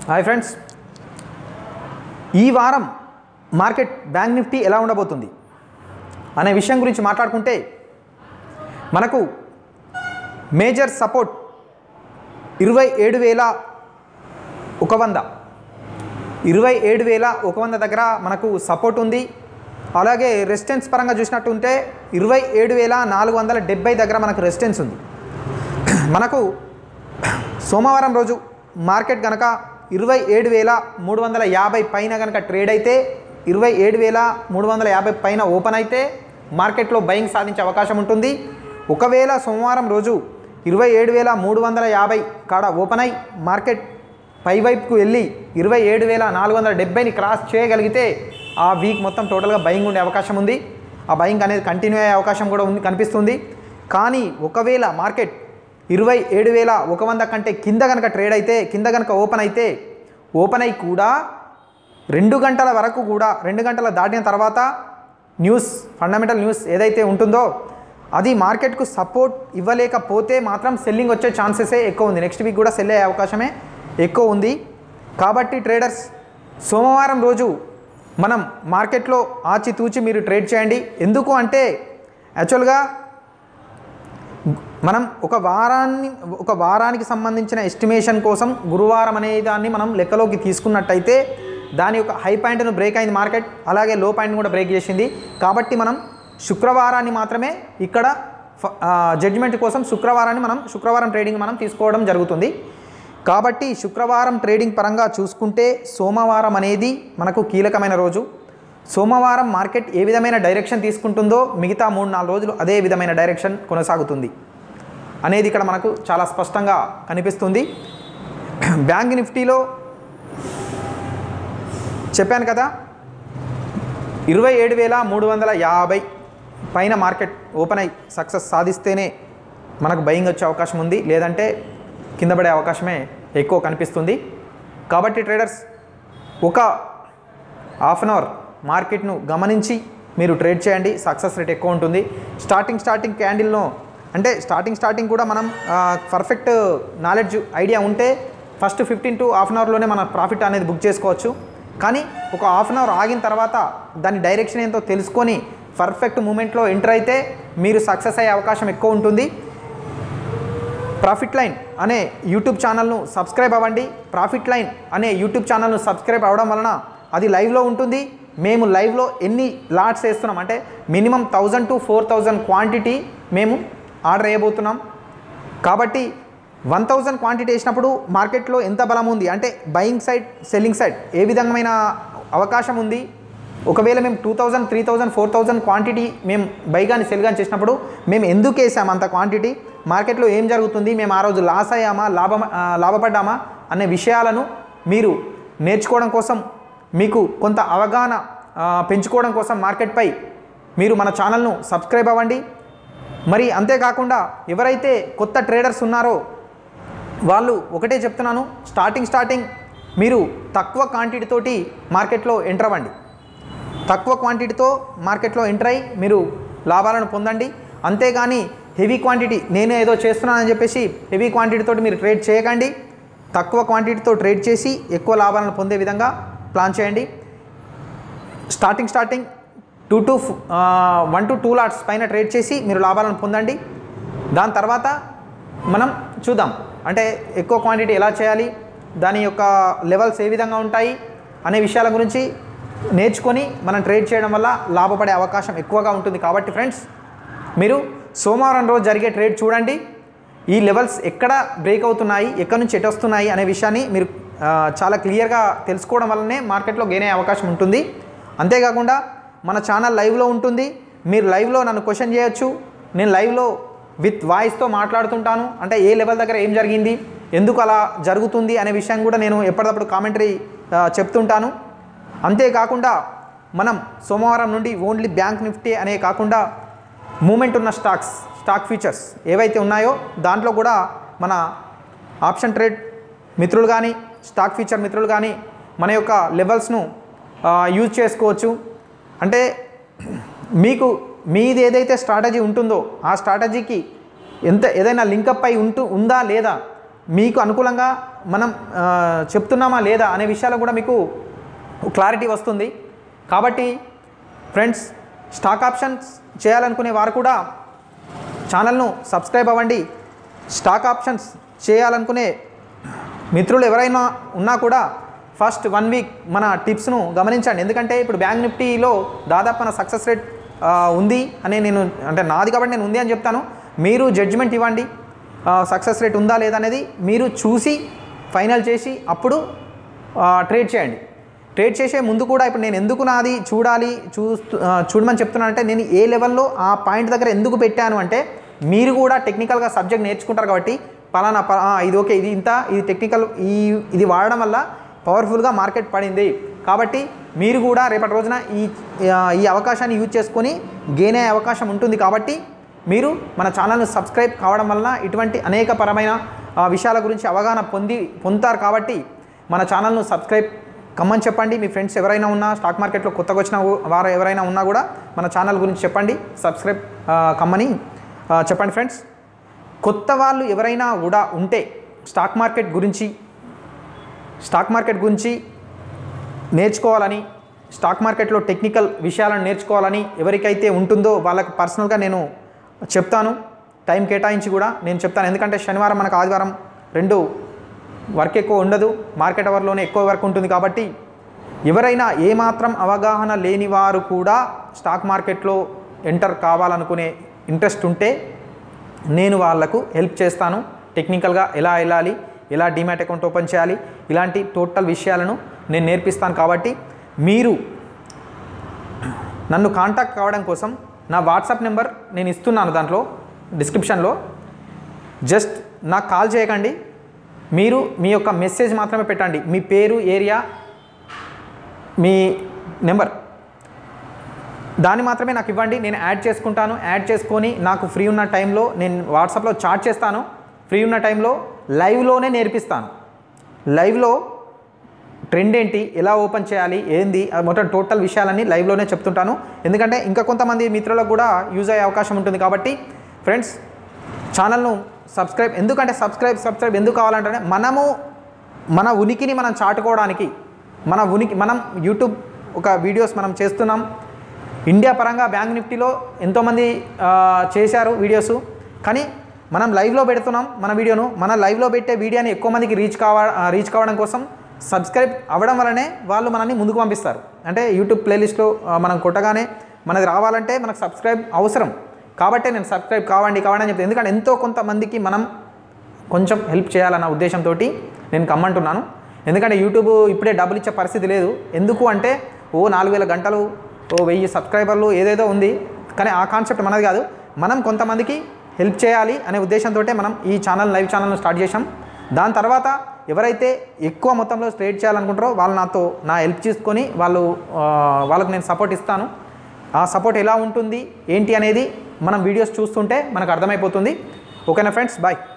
hi friends ఈ వారం market bank Nifty ఎలా ఉండబోతుంది అనే విషయం గురించి మాట్లాడుకుంటే మనకు మేజర్ సపోర్ట్ ఇరవై ఏడు వేల ఒక వంద ఇరవై ఏడు వేల ఒక వంద దగ్గర మనకు సపోర్ట్ ఉంది అలాగే రెసిస్టెన్స్ పరంగా చూసినట్టుంటే ఇరవై ఏడు వేల నాలుగు వందల డెబ్బై దగ్గర మనకు రెసిస్టెన్స్ ఉంది మనకు సోమవారం రోజు మార్కెట్ కనుక ఇరవై ఏడు వేల మూడు వందల యాభై పైన కనుక ట్రేడ్ అయితే ఇరవై ఏడు వేల మూడు వందల యాభై పైన ఓపెన్ అయితే మార్కెట్లో బయింగ్ సాధించే అవకాశం ఉంటుంది ఒకవేళ సోమవారం రోజు ఇరవై ఏడు వేల మూడు వందల యాభై కాడ ఓపెన్ అయి మార్కెట్ పైవైపుకు వెళ్ళి ఇరవై ఏడు వేల నాలుగు వందల డెబ్బైని క్రాస్ చేయగలిగితే ఆ వీక్ మొత్తం టోటల్గా బయింగ్ ఉండే అవకాశం ఉంది ఆ బయింగ్ అనేది కంటిన్యూ అయ్యే అవకాశం కూడా ఉంది కనిపిస్తుంది కానీ ఒకవేళ మార్కెట్ ఇరవై ఏడు వేల ఒక వంద కంటే కింద కనుక ట్రేడ్ అయితే కింద కనుక ఓపెన్ అయితే ఓపెన్ అయి కూడా రెండు గంటల వరకు కూడా రెండు గంటల దాటిన తర్వాత న్యూస్ ఫండమెంటల్ న్యూస్ ఏదైతే ఉంటుందో అది మార్కెట్కు సపోర్ట్ ఇవ్వలేకపోతే మాత్రం సెల్లింగ్ వచ్చే ఛాన్సెసే ఎక్కువ ఉంది నెక్స్ట్ వీక్ కూడా సెల్ అయ్యే అవకాశమే ఎక్కువ ఉంది కాబట్టి ట్రేడర్స్ సోమవారం రోజు మనం మార్కెట్లో ఆచితూచి మీరు ట్రేడ్ చేయండి ఎందుకు అంటే యాక్చువల్గా మనం ఒక వారాన్ని ఒక వారానికి సంబంధించిన ఎస్టిమేషన్ కోసం గురువారం అనే దాన్ని మనం లెక్కలోకి తీసుకున్నట్టయితే దాని యొక్క హై పాయింట్ను బ్రేక్ అయింది మార్కెట్ అలాగే లో పాయింట్ కూడా బ్రేక్ చేసింది కాబట్టి మనం శుక్రవారాన్ని మాత్రమే ఇక్కడ జడ్జిమెంట్ కోసం శుక్రవారాన్ని మనం శుక్రవారం ట్రేడింగ్ మనం తీసుకోవడం జరుగుతుంది కాబట్టి శుక్రవారం ట్రేడింగ్ పరంగా చూసుకుంటే సోమవారం అనేది మనకు కీలకమైన రోజు సోమవారం మార్కెట్ ఏ విధమైన డైరెక్షన్ తీసుకుంటుందో మిగతా మూడు నాలుగు రోజులు అదే విధమైన డైరెక్షన్ కొనసాగుతుంది అనేది ఇక్కడ మనకు చాలా స్పష్టంగా కనిపిస్తుంది బ్యాంక్ నిఫ్టీలో చెప్పాను కదా ఇరవై ఏడు వేల మూడు వందల యాభై పైన మార్కెట్ ఓపెన్ అయి సక్సెస్ సాధిస్తేనే మనకు బయింగ్ వచ్చే అవకాశం ఉంది లేదంటే కింద పడే అవకాశమే ఎక్కువ కనిపిస్తుంది కాబట్టి ట్రేడర్స్ ఒక హాఫ్ అన్ అవర్ మార్కెట్ను గమనించి మీరు ట్రేడ్ చేయండి సక్సెస్ రేట్ ఎక్కువ ఉంటుంది స్టార్టింగ్ స్టార్టింగ్ క్యాండిల్ను అంటే స్టార్టింగ్ స్టార్టింగ్ కూడా మనం పర్ఫెక్ట్ నాలెడ్జ్ ఐడియా ఉంటే first fifteen to half an అవర్లోనే మన ప్రాఫిట్ అనేది బుక్ చేసుకోవచ్చు కానీ ఒక హాఫ్ అన్ అవర్ ఆగిన తర్వాత దాని డైరెక్షన్ ఏంటో తెలుసుకొని పర్ఫెక్ట్ మూమెంట్లో ఎంటర్ అయితే మీరు సక్సెస్ అయ్యే అవకాశం ఎక్కువ ఉంటుంది ప్రాఫిట్ లైన్ అనే యూట్యూబ్ ఛానల్ను సబ్స్క్రైబ్ అవ్వండి ప్రాఫిట్ లైన్ అనే యూట్యూబ్ ఛానల్ను సబ్స్క్రైబ్ అవ్వడం వలన అది లైవ్లో ఉంటుంది మేము లైవ్లో ఎన్ని లాట్స్ వేస్తున్నాం అంటే minimum thousand to four thousand quantity మేము ఆర్డర్ వేయబోతున్నాం కాబట్టి వన్ థౌజండ్ క్వాంటిటీ వేసినప్పుడు మార్కెట్లో ఎంత బలం ఉంది అంటే బయింగ్ సైడ్ సెల్లింగ్ సైడ్ ఏ విధమైన అవకాశం ఉంది ఒకవేళ మేము two thousand three thousand four thousand quantity మేము బై కానీ సెల్ కానీ చేసినప్పుడు మేము ఎందుకు వేసాము అంత క్వాంటిటీ మార్కెట్లో ఏం జరుగుతుంది మేము ఆ రోజు లాస్ అయ్యామా లాభ లాభపడ్డామా అనే విషయాలను మీరు నేర్చుకోవడం కోసం మీకు కొంత అవగాహన ఆ, పెంచుకోవడం కోసం మార్కెట్పై మీరు మన ఛానల్ను సబ్స్క్రైబ్ అవ్వండి మరి అంతేకాకుండా ఎవరైతే కొత్త ట్రేడర్స్ ఉన్నారో వాళ్ళు ఒకటే చెప్తున్నాను స్టార్టింగ్ స్టార్టింగ్ మీరు తక్కువ క్వాంటిటీ తోటి మార్కెట్లో ఎంటర్ అవ్వండి తక్కువ క్వాంటిటీతో మార్కెట్లో ఎంటర్ అయ్యి మీరు లాభాలను పొందండి అంతేగాని హెవీ క్వాంటిటీ నేను ఏదో చేస్తున్నానని చెప్పేసి హెవీ క్వాంటిటీతో మీరు ట్రేడ్ చేయకండి తక్కువ క్వాంటిటీతో ట్రేడ్ చేసి ఎక్కువ లాభాలను పొందే విధంగా ప్లాన్ చేయండి starting starting two to one to two lots పైన ట్రేడ్ చేసి మీరు లాభాలను పొందండి దాని తర్వాత మనం చూద్దాం అంటే ఎక్కువ క్వాంటిటీ ఎలా చేయాలి దాని యొక్క లెవెల్స్ ఏ విధంగా ఉంటాయి అనే విషయాల గురించి నేర్చుకొని మనం ట్రేడ్ చేయడం వల్ల లాభపడే అవకాశం ఎక్కువగా ఉంటుంది కాబట్టి ఫ్రెండ్స్ మీరు సోమవారం రోజు జరిగే ట్రేడ్ చూడండి ఈ లెవెల్స్ ఎక్కడ బ్రేక్ అవుతున్నాయి ఎక్కడి నుంచి ఎటు వస్తున్నాయి అనే విషయాన్ని మీరు ఆ, చాలా క్లియర్గా తెలుసుకోవడం వల్లనే మార్కెట్లో గెయిన్ అయ్యే అవకాశం ఉంటుంది అంతేకాకుండా మన ఛానల్ లైవ్లో ఉంటుంది మీరు లైవ్లో నన్ను క్వశ్చన్ చేయొచ్చు నేను లైవ్లో విత్ వాయిస్తో మాట్లాడుతుంటాను అంటే ఏ లెవెల్ దగ్గర ఏం జరిగింది ఎందుకు అలా జరుగుతుంది అనే విషయాన్ని కూడా నేను ఎప్పటికప్పుడు కామెంటరీ చెప్తుంటాను అంతేకాకుండా మనం సోమవారం నుండి ఓన్లీ బ్యాంక్ నిఫ్టీ అనే కాకుండా మూమెంట్ ఉన్న స్టాక్స్ స్టాక్ ఫీచర్స్ ఏవైతే ఉన్నాయో దాంట్లో కూడా మన ఆప్షన్ ట్రేడ్ మిత్రులు కానీ స్టాక్ ఫీచర్ మిత్రులు కానీ మన యొక్క లెవెల్స్ను యూజ్ చేసుకోవచ్చు అంటే మీకు మీది ఏదైతే స్ట్రాటజీ ఉంటుందో ఆ స్ట్రాటజీకి ఎంత ఏదైనా లింకప్ అయి ఉంటూ ఉందా లేదా మీకు అనుకూలంగా మనం ఆ, చెప్తున్నామా లేదా అనే విషయాలు కూడా మీకు క్లారిటీ వస్తుంది కాబట్టి ఫ్రెండ్స్ స్టాక్ ఆప్షన్స్ చేయాలనుకునే వారు కూడా ఛానల్ను సబ్స్క్రైబ్ అవ్వండి స్టాక్ ఆప్షన్స్ చేయాలనుకునే మిత్రులు ఎవరైనా ఉన్నా కూడా ఫస్ట్ వన్ వీక్ మన టిప్స్ను గమనించండి ఎందుకంటే ఇప్పుడు బ్యాంక్ నిఫ్టీలో దాదాపు మన సక్సెస్ రేట్ ఆ, ఉంది అని నేను అంటే నాది కాబట్టి నేను ఉంది అని చెప్తాను మీరు జడ్జిమెంట్ ఇవ్వండి సక్సెస్ రేట్ ఉందా లేదా అనేది మీరు చూసి ఫైనల్ చేసి అప్పుడు ట్రేడ్ చేయండి ట్రేడ్ చేసే ముందు కూడా ఇప్పుడు నేను ఎందుకు నాది చూడాలి చూస్తూ ఆ, చూడమని చెప్తున్నానంటే నేను ఏ లెవెల్లో ఆ పాయింట్ దగ్గర ఎందుకు పెట్టాను అంటే మీరు కూడా టెక్నికల్గా సబ్జెక్ట్ నేర్చుకుంటారు కాబట్టి పలానా ప- ఆ, ఇది ఓకే ఇది ఇంత ఇది టెక్నికల్ ఈ ఇది వాడడం వల్ల పవర్ఫుల్గా మార్కెట్ పడింది కాబట్టి మీరు కూడా రేపటి రోజున ఈ ఆ, ఈ అవకాశాన్ని యూజ్ చేసుకొని గెయిన్ అయ్యే అవకాశం ఉంటుంది కాబట్టి మీరు మన ఛానల్ను సబ్స్క్రైబ్ కావడం వలన ఇటువంటి అనేక పరమైన ఆ, విషయాల గురించి అవగాహన పొంది పొందుతారు కాబట్టి మన ఛానల్ను సబ్స్క్రైబ్ కమ్మని చెప్పండి మీ ఫ్రెండ్స్ ఎవరైనా ఉన్నా స్టాక్ మార్కెట్లో కొత్తగా వచ్చిన వారు ఎవరైనా ఉన్నా కూడా మన ఛానల్ గురించి చెప్పండి సబ్స్క్రైబ్ ఆ, కమ్మని ఆ, చెప్పండి ఫ్రెండ్స్ కొత్త వాళ్ళు ఎవరైనా కూడా ఉంటే స్టాక్ మార్కెట్ గురించి స్టాక్ మార్కెట్ గురించి నేర్చుకోవాలని స్టాక్ మార్కెట్లో టెక్నికల్ విషయాలను నేర్చుకోవాలని ఎవరికైతే ఉంటుందో వాళ్ళకి పర్సనల్గా నేను చెప్తాను టైం కేటాయించి కూడా నేను చెప్తాను ఎందుకంటే శనివారం మనకు ఆదివారం రెండు వర్క్ ఎక్కువ ఉండదు మార్కెట్ అవర్లోనే ఎక్కువ వర్క్ ఉంటుంది కాబట్టి ఎవరైనా ఏమాత్రం అవగాహన లేని వారు కూడా స్టాక్ మార్కెట్లో ఎంటర్ కావాలనుకునే ఇంట్రెస్ట్ ఉంటే నేను వాళ్లకు హెల్ప్ చేస్తాను టెక్నికల్గా ఎలా వెళ్ళాలి ఎలా డిమాట్ అకౌంట్ ఓపెన్ చేయాలి ఇలాంటి టోటల్ విషయాలను నేను నేర్పిస్తాను కాబట్టి మీరు నన్ను కాంటాక్ట్ కావడం కోసం నా వాట్సాప్ నెంబర్ నేను ఇస్తున్నాను దాంట్లో డిస్క్రిప్షన్లో జస్ట్ నాకు కాల్ చేయకండి మీరు మీ యొక్క మెసేజ్ మాత్రమే పెట్టండి మీ పేరు ఏరియా మీ నెంబర్ దాన్ని మాత్రమే నాకు ఇవ్వండి నేను యాడ్ చేసుకుంటాను యాడ్ చేసుకొని నాకు ఫ్రీ ఉన్న టైంలో నేను వాట్సాప్లో చాట్ చేస్తాను ఫ్రీ ఉన్న టైంలో లైవ్లోనే నేర్పిస్తాను లైవ్లో ట్రెండ్ ఏంటి ఎలా ఓపెన్ చేయాలి ఏంది ఆ మొత్తం టోటల్ విషయాలన్నీ లైవ్లోనే చెప్తుంటాను ఎందుకంటే ఇంకా కొంతమంది మిత్రులకు కూడా యూజ్ అయ్యే అవకాశం ఉంటుంది కాబట్టి ఫ్రెండ్స్ ఛానల్ను సబ్స్క్రైబ్ ఎందుకంటే సబ్స్క్రైబ్ సబ్స్క్రైబ్ ఎందుకు కావాలంటే మనము మన ఉనికిని మనం చాటుకోవడానికి మన ఉనికి మనం యూట్యూబ్ ఒక వీడియోస్ మనం చేస్తున్నాం ఇండియా పరంగా బ్యాంక్ నిఫ్టీలో ఎంతోమంది ఆ, చేశారు వీడియోస్ కానీ మనం లైవ్లో పెడుతున్నాం మన వీడియోను మన లైవ్లో పెట్టే వీడియోని ఎక్కువ మందికి రీచ్ కావ ఆ, రీచ్ కావడం కోసం సబ్స్క్రైబ్ అవ్వడం వల్లనే వాళ్ళు మనల్ని ముందుకు పంపిస్తారు అంటే యూట్యూబ్ ప్లేలిస్ట్లో ఆ, మనం కొట్టగానే మనది రావాలంటే మనకు సబ్స్క్రైబ్ అవసరం కాబట్టే నేను సబ్స్క్రైబ్ కావండి కావండి అని చెప్తాను ఎందుకంటే ఎంతో కొంతమందికి మనం కొంచెం హెల్ప్ చేయాలన్న ఉద్దేశంతో నేను కమ్మంటున్నాను ఎందుకంటే యూట్యూబ్ ఇప్పుడే డబ్బులు ఇచ్చే పరిస్థితి లేదు ఎందుకు అంటే ఓ నాలుగు వేల గంటలు ఓ వెయ్యి సబ్స్క్రైబర్లు ఏదేదో ఉంది కానీ ఆ కాన్సెప్ట్ మనది కాదు మనం కొంతమందికి హెల్ప్ చేయాలి అనే ఉద్దేశంతో మనం ఈ ఛానల్ లైవ్ ఛానల్ను స్టార్ట్ చేశాం దాని తర్వాత ఎవరైతే ఎక్కువ మొత్తంలో ట్రేడ్ చేయాలనుకుంటారో వాళ్ళు నాతో నా హెల్ప్ తీసుకొని వాళ్ళు ఆ, వాళ్ళకి నేను సపోర్ట్ ఇస్తాను ఆ సపోర్ట్ ఎలా ఉంటుంది ఏంటి అనేది మనం వీడియోస్ చూస్తుంటే మనకు అర్థమైపోతుంది ఓకేనా ఫ్రెండ్స్ బాయ్